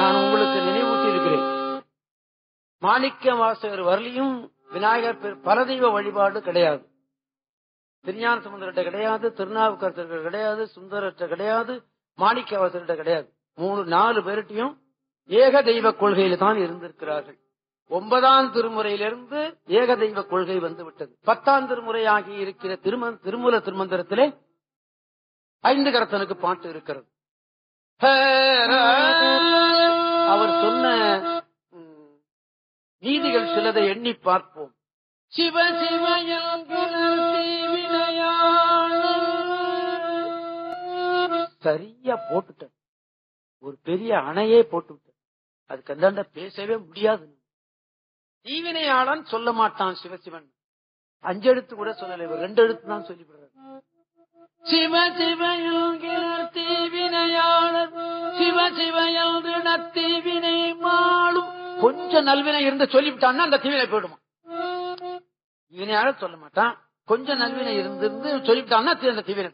நான் உங்களுக்கு நினைவூட்டி இருக்கிறேன் மாணிக்க வாசகர் வரலியும் விநாயகர் பெரு- பரதெய்வ வழிபாடு கிடையாது திருஞான சமுந்தர்கிட்ட கிடையாது திருநாவுக்கரசர்கிட்ட கிடையாது சுந்தரர்கிட்ட கிடையாது மாணிக்க வாசகர்கிட்ட கிடையாது மூணு நாலு பேர்கிட்டையும் ஏக தெய்வ கொள்கையில தான் இருந்திருக்கிறார்கள் ஒன்பதாம் திருமுறையிலிருந்து ஏக தெய்வ கொள்கை வந்து விட்டது பத்தாம் திருமுறையாகி இருக்கிற திரும திருமூல திருமந்திரத்திலே ஐந்து கரத்தனுக்கு பாட்டு இருக்கிறது அவர் சொன்ன ம், நீதிகள் சிலதை எண்ணி பார்ப்போம் சிவ சிவ சரியா போட்டுட்டேன் ஒரு பெரிய அணையே போட்டு விட்டேன் அதுக்கு அந்தாண்ட பேசவே முடியாது தீவினையாளன் சொல்ல மாட்டான் சிவசிவன் அஞ்சு எழுத்து கூட சொல்லல இவர் ரெண்டு எழுத்து தான் சொல்லிவிடுறாரு சிவ சிவயோகினர் தீவினையாளர் சிவ சிவயல்து தீவினை மாளும் கொஞ்சம் நல்வினை இருந்து சொல்லிவிட்டான்னா அந்த தீவினை போயிடுமா தீவினையாளர் சொல்ல மாட்டான் கொஞ்சம் நல்வினை இருந்து சொல்லிவிட்டான்னா அந்த தீவினை